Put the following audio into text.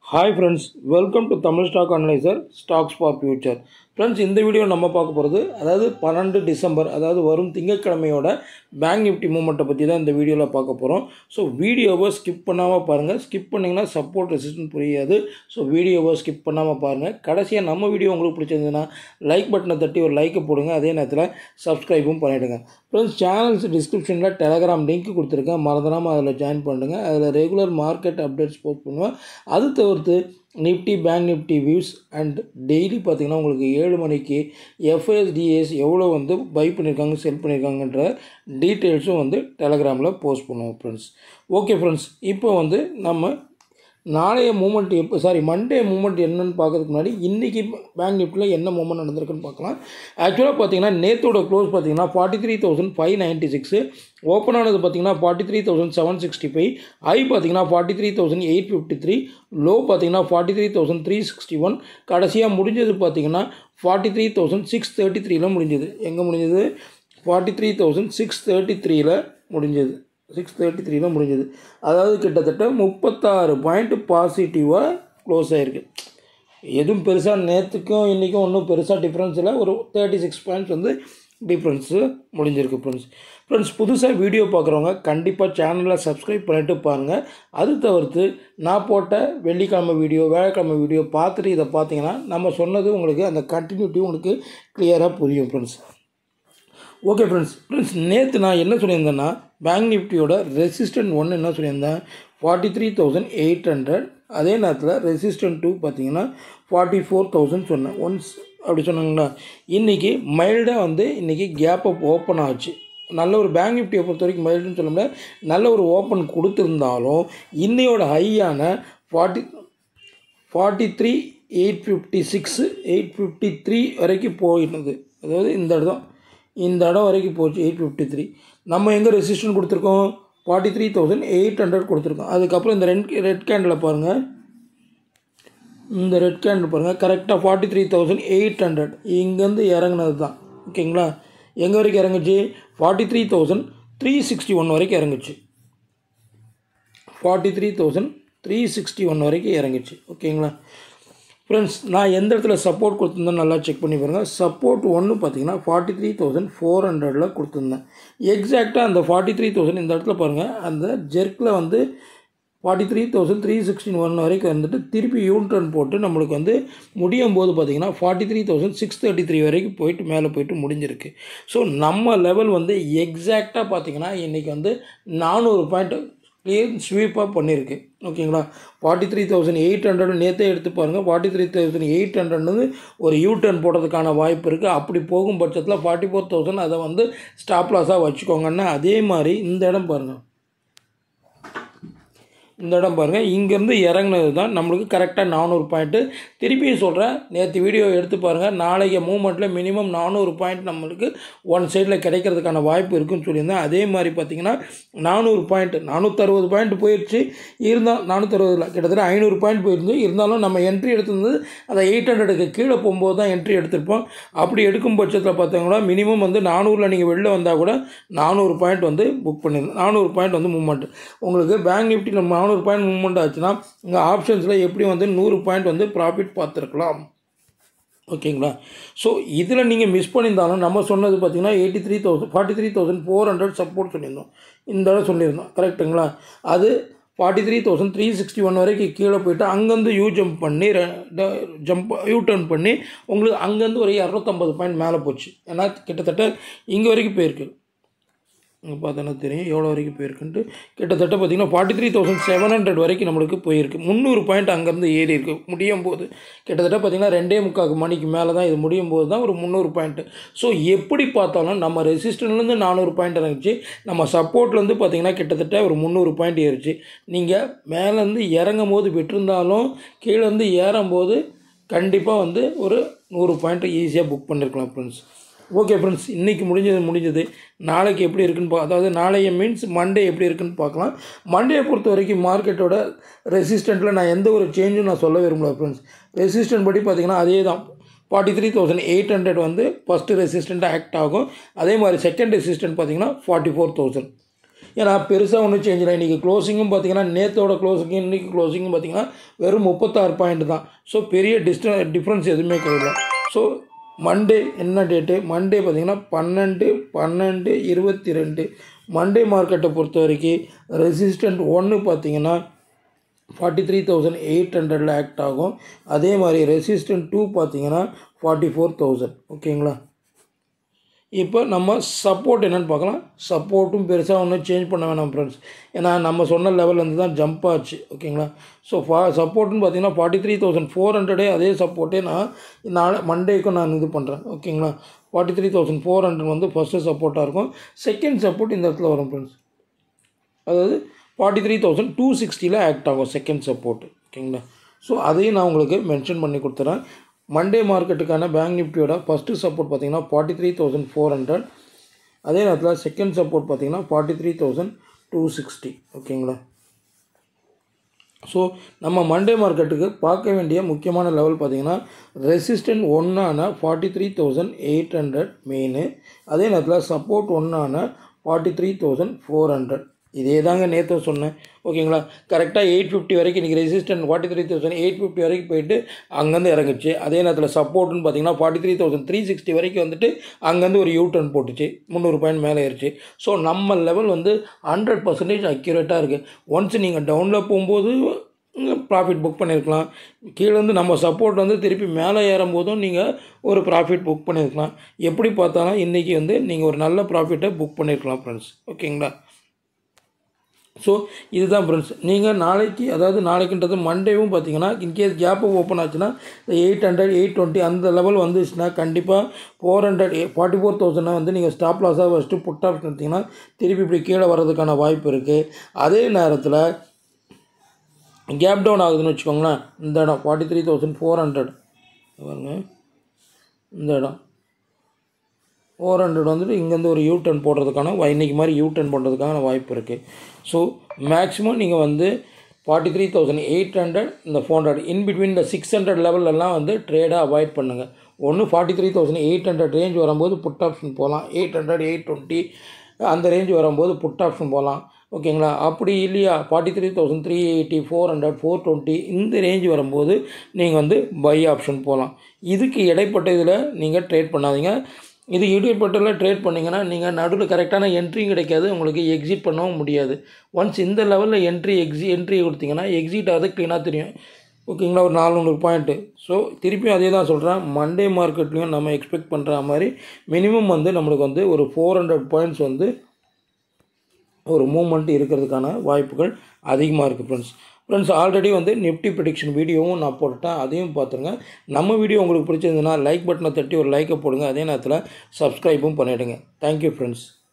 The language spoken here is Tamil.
hi friends welcome to Tamil stock analyser stocks for future friends இந்த வீடியோ நம்ம பார்க்க போகிறது அதாவது பன்னெண்டு டிசம்பர் அதாவது வரும் திங்கட்கிழமையோட பேங்க் நிஃப்டி மூமெண்ட்டை பற்றி தான் இந்த வீடியோவில் பார்க்க போகிறோம் ஸோ வீடியோவை ஸ்கிப் பண்ணாமல் பாருங்கள் ஸ்கிப் பண்ணிங்கன்னா சப்போர்ட் ரெசிஸ்டன்ட் புரியாது ஸோ வீடியோவை ஸ்கிப் பண்ணாமல் பாருங்கள் கடைசியாக நம்ம வீடியோ உங்களுக்கு பிடிச்சிருந்ததுன்னா லைக் பட்டனை தட்டி ஒரு லைக்கை போடுங்க அதே நேரத்தில் சப்ஸ்கிரைபும் பண்ணிவிடுங்க ஃப்ரெண்ட்ஸ் சேனல்ஸ் டிஸ்கிரிப்ஷனில் டெலகிராம் லிங்க் கொடுத்துருக்கேன் மறந்துடாமல் அதில் ஜாயின் பண்ணுங்கள் அதில் ரெகுலர் மார்க்கெட் அப்டேட்ஸ் போஸ்ட் பண்ணுவேன் அது தவிர்த்து Nifty bank Nifty views and daily பார்த்தீங்கன்னா உங்களுக்கு ஏழு மணிக்கு எஃப்எஸ்டிஎஸ் எவ்வளோ வந்து பை பண்ணியிருக்காங்க செல் பண்ணியிருக்காங்கன்ற டீட்டெயில்ஸும் வந்து டெலகிராமில் போஸ்ட் பண்ணுவோம் ஃப்ரெண்ட்ஸ் ஓகே ஃப்ரெண்ட்ஸ் இப்போ வந்து நம்ம நாளைய மூமெண்ட் எப்போ சாரி மண்டே மூமெண்ட் என்னன்னு பார்க்கறதுக்கு முன்னாடி இன்றைக்கி பேங்க் நிஃப்டியில் என்ன மூமெண்ட் நடந்திருக்குன்னு பார்க்கலாம் ஆக்சுவலாக பார்த்தீங்கன்னா நேத்தோட க்ளோஸ் பார்த்தீங்கன்னா forty three thousand five ninety six open ஆனது பார்த்தீங்கன்னா forty three thousand seven sixty five high பார்த்தீங்கன்னா forty three thousand eight fifty three low பார்த்தீங்கன்னா forty three thousand three sixty one கடைசியாக முடிஞ்சது பார்த்தீங்கன்னா forty three thousand six thirty த்ரீல முடிஞ்சது எங்கே முடிஞ்சது forty three thousand six thirty த்ரீல முடிஞ்சது சிக்ஸ் தேர்ட்டி த்ரீல முடிஞ்சது அதாவது கிட்டத்தட்ட முப்பத்தாறு பாயிண்ட்டு பாசிட்டிவாக க்ளோஸ் ஆகிருக்கு எதுவும் பெருசாக நேற்றுக்கும் இன்றைக்கும் ஒன்றும் பெருசாக டிஃப்ரென்ஸ் இல்லை ஒரு தேர்ட்டி சிக்ஸ் பாயிண்ட்ஸ் வந்து டிஃப்ரென்ஸு முடிஞ்சிருக்கு ஃப்ரெண்ட்ஸ் ஃப்ரெண்ட்ஸ் புதுசாக வீடியோ பார்க்குறவங்க கண்டிப்பாக சேனலை சப்ஸ்கிரைப் பண்ணிவிட்டு பாருங்கள் அது தவிர்த்து நான் போட்ட வெள்ளிக்கிழமை வீடியோ வேலைக்கிழமை வீடியோ பார்த்துட்டு இதை பார்த்தீங்கன்னா நம்ம சொன்னது உங்களுக்கு அந்த கண்டினியூட்டி உங்களுக்கு கிளியராக புரியும் ஃப்ரெண்ட்ஸ் ஓகே ஃப்ரெண்ட்ஸ் ஃப்ரெண்ட்ஸ் நேற்று நான் என்ன சொல்லியிருந்தேன்னா பேங்க் நிஃப்டியோட ரெசிஸ்டன்ட் ஒன்று என்ன சொல்லியிருந்தேன் forty three thousand eight hundred அதே நேரத்தில் ரெசிஸ்டன்ட் டூ பார்த்தீங்கன்னா ஃபார்ட்டி ஃபோர் தௌசண்ட் சொன்னேன் ஒன்ஸ் அப்படி சொன்னாங்களா இன்றைக்கி மைல்டாக வந்து இன்றைக்கி கேப் அப் ஓப்பன் ஆச்சு நல்ல ஒரு பேங்க் நிஃப்டியை பொறுத்த வரைக்கும் மைல்டுன்னு சொல்ல முடியாது நல்ல ஒரு ஓப்பன் கொடுத்துருந்தாலும் இன்னையோட ஹையான forty forty three eight fifty six eight fifty three வரைக்கும் போயிட்டது அதாவது இந்த இடம் இந்த இடம் வரைக்கும் போச்சு எயிட் ஃபிஃப்டி த்ரீ நம்ம எங்கே ரெசிஸ்டன் கொடுத்துருக்கோம் forty three thousand eight hundred கொடுத்துருக்கோம் அதுக்கப்புறம் இந்த ரெட் ரெட் கேண்டில் பாருங்கள் இந்த ரெட் கேண்டில் பாருங்கள் கரெக்டாக forty three thousand eight hundred இங்கேருந்து இறங்குனது தான் ஓகேங்களா எங்கே வரைக்கும் இறங்குச்சு forty three thousand three sixty one வரைக்கும் இறங்குச்சு forty three thousand three sixty one வரைக்கும் இறங்குச்சு ஓகேங்களா ஃப்ரெண்ட்ஸ் நான் எந்த இடத்துல சப்போர்ட் கொடுத்துருந்தேன் நல்லா செக் பண்ணி பாருங்கள் சப்போர்ட் ஒன்று பார்த்தீங்கன்னா ஃபார்ட்டி த்ரீ தௌசண்ட் ஃபோர் ஹண்ட்ரடில் கொடுத்துருந்தேன் எக்ஸாக்டாக அந்த ஃபார்ட்டி த்ரீ தௌசண்ட் இந்த இடத்துல பாருங்கள் அந்த ஜெர்க்கில் வந்து forty three thousand three sixty one வரைக்கும் வந்துட்டு திருப்பி யூன்டர்ன் போட்டு நம்மளுக்கு வந்து முடியும் போது பார்த்திங்கன்னா forty three thousand six thirty three வரைக்கும் போயிட்டு மேலே போயிட்டு முடிஞ்சிருக்கு ஸோ நம்ம லெவல் வந்து எக்ஸாக்டாக பார்த்திங்கன்னா இன்றைக்கி வந்து நானூறு பாயிண்ட் கிளியர் ஸ்வீப்பாக பண்ணியிருக்கு ஓகேங்களா forty three thousand eight hundred நேற்றே எடுத்து பாருங்கள் ஃபார்ட்டி த்ரீ தௌசண்ட் எயிட் ஹண்ட்ரட்னு ஒரு யூ டர்ன் போடுறதுக்கான வாய்ப்பு இருக்குது அப்படி போகும் பட்சத்தில் ஃபார்ட்டி ஃபோர் தௌசண்ட் அதை வந்து ஸ்டாப் லாஸாக வச்சுக்கோங்கன்னா அதே மாதிரி இந்த இடம் பாருங்கள் இந்த இடம் பாருங்கள் இங்கேருந்து இறங்குனது தான் நம்மளுக்கு கரெக்டாக நானூறு பாயிண்ட்டு திருப்பியும் சொல்கிறேன் நேற்று வீடியோ எடுத்து பாருங்கள் நாளைக்கு மூமெண்ட்டில் மினிமம் நானூறு பாயிண்ட் நம்மளுக்கு ஒன் சைடில் கிடைக்கிறதுக்கான வாய்ப்பு இருக்குன்னு சொல்லியிருந்தேன் அதே மாதிரி பார்த்திங்கன்னா நானூறு பாயிண்ட் நானூற்றறுபது பாயிண்ட் போயிடுச்சு இருந்தால் நானூற்றறுபதில் கிட்டத்தட்ட ஐநூறு பாயிண்ட் போயிருந்து இருந்தாலும் நம்ம என்ட்ரி எடுத்திருந்தது அதை எயிட் ஹண்ட்ரடுக்கு கீழே போகும்போது தான் என்ட்ரி எடுத்திருப்போம் அப்படி எடுக்கும் பட்சத்தில் பார்த்தீங்கன்னா மினிமம் வந்து நானூறில் நீங்கள் வெளில வந்தால் கூட நானூறு பாயிண்ட் வந்து புக் பண்ணிருந்தோம் நானூறு பாயிண்ட் வந்து மூவ்மெண்ட் உங்களுக்கு பேங்க் நிஃப்டி நம்ம நானூறு பாயிண்ட் மூவ்மெண்ட் ஆச்சுன்னா இங்கே ஆப்ஷன்ஸில் எப்படி வந்து நூறு பாயிண்ட் வந்து ப்ராஃபிட் பார்த்துருக்கலாம் ஓகேங்களா ஸோ இதில் நீங்கள் மிஸ் பண்ணியிருந்தாலும் நம்ம சொன்னது பார்த்தீங்கன்னா eighty three thousand forty three thousand four hundred support சொல்லியிருந்தோம் இந்த இடம் சொல்லியிருந்தோம் கரெக்டுங்களா அது forty three thousand three sixty one வரைக்கும் கீழே போயிட்டு அங்கேருந்து யூ ஜம்ப் பண்ணி ஜம்ப் யூ டர்ன் பண்ணி உங்களுக்கு அங்கேருந்து ஒரு இரநூத்தம்பது பாயிண்ட் மேலே போச்சு ஏன்னா கிட்டத்தட்ட இங்கே வரைக்கும் போயிருக்கு இங்கே பார்த்தோன்னா தெரியும் எவ்வளோ வரைக்கும் போயிருக்குன்ட்டு கிட்டத்தட்ட பார்த்திங்கன்னா forty three thousand seven hundred வரைக்கும் நம்மளுக்கு போயிருக்கு முந்நூறு பாயிண்ட் அங்கேருந்து ஏறி இருக்கு முடியும் போது கிட்டத்தட்ட பார்த்திங்கன்னா ரெண்டே முக்கால் மணிக்கு மேலே தான் இது முடியும் போது தான் ஒரு முந்நூறு பாயிண்ட்டு ஸோ எப்படி பார்த்தாலும் நம்ம ரெசிஸ்டன்ட்லேருந்து நானூறு பாயிண்ட் இறங்குச்சு நம்ம சப்போர்ட்லேருந்து பார்த்திங்கன்னா கிட்டத்தட்ட ஒரு முந்நூறு பாயிண்ட் ஏறிச்சு நீங்கள் மேலேருந்து இறங்கும் போது விட்டுருந்தாலும் கீழேருந்து ஏறும்போது கண்டிப்பாக வந்து ஒரு நூறு பாயிண்ட்டு ஈஸியாக புக் பண்ணியிருக்கலாம் ஃப்ரெண்ட்ஸ் ஓகே ஃப்ரெண்ட்ஸ் இன்றைக்கி முடிஞ்சது முடிஞ்சது நாளைக்கு எப்படி இருக்குன்னு பா அதாவது நாளைய மீன்ஸ் மண்டே எப்படி இருக்குன்னு பார்க்கலாம் மண்டே பொறுத்த வரைக்கும் மார்க்கெட்டோட ரெசிஸ்டண்ட்டில் நான் எந்த ஒரு சேஞ்சும் நான் சொல்ல விரும்பல ஃப்ரெண்ட்ஸ் ரெசிஸ்டன்ட் படி பார்த்திங்கன்னா அதே தான் forty three thousand eight hundred வந்து ஃபஸ்ட்டு ரெசிஸ்டண்ட்டாக ஆக்ட் ஆகும் அதே மாதிரி செகண்ட் ரெசிஸ்டன்ட் பார்த்திங்கன்னா ஃபார்ட்டி ஃபோர் தௌசண்ட் ஏன்னா பெருசாக ஒன்றும் சேஞ்ச் இல்லை இன்றைக்கி க்ளோசிங்கும் பார்த்தீங்கன்னா நேற்றோட க்ளோசிங்கும் இன்றைக்கி க்ளோசிங்கும் பார்த்தீங்கன்னா வெறும் முப்பத்தாறு பாயிண்ட் தான் ஸோ பெரிய டிஸ்ட டிஃப்ரென்ஸ் எதுவுமே கிடையாது ஸோ மண்டே என்ன டேட்டு மண்டே பார்த்தீங்கன்னா பன்னெண்டு பன்னெண்டு இருபத்தி ரெண்டு மண்டே மார்க்கெட்டை பொறுத்த வரைக்கும் ரெசிஸ்டன்ட் ஒன்று பார்த்தீங்கன்னா ஃபார்ட்டி த்ரீ தௌசண்ட் எயிட் ஹண்ட்ரடில் ஆக்ட் ஆகும் அதே மாதிரி ரெசிஸ்டன்ட் டூ பார்த்தீங்கன்னா ஃபார்ட்டி ஃபோர் தௌசண்ட் ஓகேங்களா இப்போ நம்ம சப்போர்ட் என்னென்னு பார்க்கலாம் சப்போர்ட்டும் பெருசாக ஒன்றும் சேஞ்ச் பண்ண வேணாம் ஃப்ரெண்ட்ஸ் ஏன்னா நம்ம சொன்ன லெவல்லேருந்து தான் ஜம்ப் ஆச்சு ஓகேங்களா ஸோ ஃபா சப்போர்ட்னு பார்த்தீங்கன்னா ஃபார்ட்டி த்ரீ தௌசண்ட் ஃபோர் ஹண்ட்ரடே அதே சப்போர்ட்டே நான் நாளை மண்டேக்கும் நான் இது பண்ணுறேன் ஓகேங்களா forty three thousand four hundred வந்து ஃபஸ்ட்டு சப்போர்ட்டாக இருக்கும் செகண்ட் சப்போர்ட் இந்த இடத்துல வரும் ஃப்ரெண்ட்ஸ் அதாவது ஃபார்ட்டி த்ரீ தௌசண்ட் டூ சிக்ஸ்டியில் ஆக்ட் ஆகும் செகண்ட் சப்போர்ட் ஓகேங்களா ஸோ அதையும் நான் உங்களுக்கு மென்ஷன் பண்ணி கொடுத்துறேன் மண்டே மார்க்கெட்டுக்கான பேங்க் நிஃப்டியோட ஃபஸ்ட்டு சப்போர்ட் பார்த்தீங்கன்னா forty three thousand four hundred அதே நேரத்தில் செகண்ட் சப்போர்ட் பார்த்தீங்கன்னா forty three thousand two sixty ஓகேங்களா ஸோ நம்ம மண்டே மார்க்கெட்டுக்கு பார்க்க வேண்டிய முக்கியமான லெவல் பார்த்தீங்கன்னா ரெசிஸ்டன்ட் ஒன்னான forty three thousand eight hundred main அதே நேரத்தில் சப்போர்ட் ஒன்னான forty three thousand four hundred இதே தாங்க நேற்று சொன்னேன் ஓகேங்களா கரெக்டாக எயிட் ஃபிஃப்டி வரைக்கும் இன்றைக்கி resistant forty three thousand eight fifty வரைக்கும் போயிட்டு அங்கேருந்து இறங்குச்சு அதே நேரத்தில் சப்போர்ட்னு பார்த்தீங்கன்னா forty three thousand three sixty வரைக்கும் வந்துட்டு அங்கேருந்து ஒரு யூ டர்ன் போட்டுச்சு முந்நூறு பாயிண்ட் மேலே ஏறிச்சு ஸோ நம்ம லெவல் வந்து ஹண்ட்ரட் பர்சன்டேஜ் அக்யூரேட்டாக இருக்குது ஒன்ஸ் நீங்கள் டவுனில் போகும்போது ப்ராஃபிட் புக் பண்ணியிருக்கலாம் கீழேருந்து நம்ம சப்போர்ட் வந்து திருப்பி மேலே ஏறும்போதும் நீங்கள் ஒரு ப்ராஃபிட் புக் பண்ணியிருக்கலாம் எப்படி பார்த்தாலும் இன்றைக்கி வந்து நீங்கள் ஒரு நல்ல ப்ராஃபிட்டை புக் பண்ணியிருக்கலாம் ஃப்ரெண்ட்ஸ் ஓகேங்களா ஸோ இதுதான் ஃப்ரெண்ட்ஸ் நீங்கள் நாளைக்கு அதாவது நாளைக்குன்றது மண்டேவும் பார்த்தீங்கன்னா இன்கேஸ் கேப்பு ஓப்பன் ஆச்சுன்னா இந்த எயிட் ஹண்ட்ரட் எயிட் டுவெண்ட்டி அந்த லெவல் வந்துச்சுன்னா கண்டிப்பாக ஃபோர் ஹண்ட்ரட் ஃபார்ட்டி ஃபோர் தௌசண்டை வந்து நீங்கள் ஸ்டாப் லாஸாக ஃபஸ்ட்டு புட் ஆஃப் எடுத்திங்கன்னா திருப்பி இப்படி கீழே வர்றதுக்கான வாய்ப்பு இருக்குது அதே நேரத்தில் கேப் டவுன் ஆகுதுன்னு வச்சுக்கோங்களேன் இந்த இடம் forty three thousand four hundred பாருங்க இந்த இடம் ஃபோர் ஹண்ட்ரட் வந்துட்டு இங்கேருந்து ஒரு யூ டர்ன் போடுறதுக்கான வா- இன்னைக்கு மாதிரி யூ டர்ன் போடுறதுக்கான வாய்ப்பு இருக்குது ஸோ மேக்ஸிமம் நீங்கள் வந்து forty three thousand eight hundred இந்த ஃபோர் ஹண்ட்ரட் இன் பிட்வீன் இந்த சிக்ஸ் ஹண்ட்ரட் லெவலெல்லாம் வந்து ட்ரேடாக அவாய்ட் பண்ணுங்கள் ஒன்று forty three thousand eight hundred range வரும்போது புட் ஆப்ஷன் போகலாம் எயிட் ஹண்ட்ரட் எயிட் டுவெண்ட்டி அந்த ரேஞ்ச் வரும்போது புட் ஆப்ஷன் போகலாம் ஓகேங்களா அப்படி இல்லையா forty three thousand three eighty four hundred four twenty இந்த ரேஞ்ச் வரும்போது நீங்கள் வந்து பை ஆப்ஷன் போகலாம் இதுக்கு இடைப்பட்ட இதில் நீங்கள் ட்ரேட் பண்ணாதீங்க இது இடைப்பட்டதில் ட்ரேட் பண்ணிங்கன்னா நீங்கள் நடுவில் கரெக்டான என்ட்ரியும் கிடைக்காது உங்களுக்கு எக்ஸிட் பண்ணவும் முடியாது ஒன்ஸ் இந்த லெவலில் என்ட்ரி எக்ஸி என்ட்ரி கொடுத்தீங்கன்னா எக்ஸிட் ஆகுது க்ளீனாக தெரியும் ஓகேங்களா ஒரு நானூறு பாயிண்ட்டு ஸோ திருப்பியும் அதே தான் சொல்கிறேன் மண்டே மார்க்கெட்லேயும் நம்ம எக்ஸ்பெக்ட் பண்ணுற மாதிரி மினிமம் வந்து நம்மளுக்கு வந்து ஒரு ஃபோர் ஹண்ட்ரட் பாயிண்ட்ஸ் வந்து ஒரு மூமெண்ட் இருக்கிறதுக்கான வாய்ப்புகள் அதிகமாக இருக்குது ஃப்ரெண்ட்ஸ் ஃப்ரெண்ட்ஸ் ஆல்ரெடி வந்து நிஃப்டி ப்ரிடிக்ஷன் வீடியோவும் நான் போட்டுட்டேன் அதையும் பார்த்துருங்க நம்ம வீடியோ உங்களுக்கு பிடிச்சிருந்ததுன்னா லைக் பட்டனை தட்டி ஒரு லைக்கை போடுங்க அதே நேரத்தில் சப்ஸ்கிரைபும் பண்ணிவிடுங்க தேங்க்யூ ஃப்ரெண்ட்ஸ்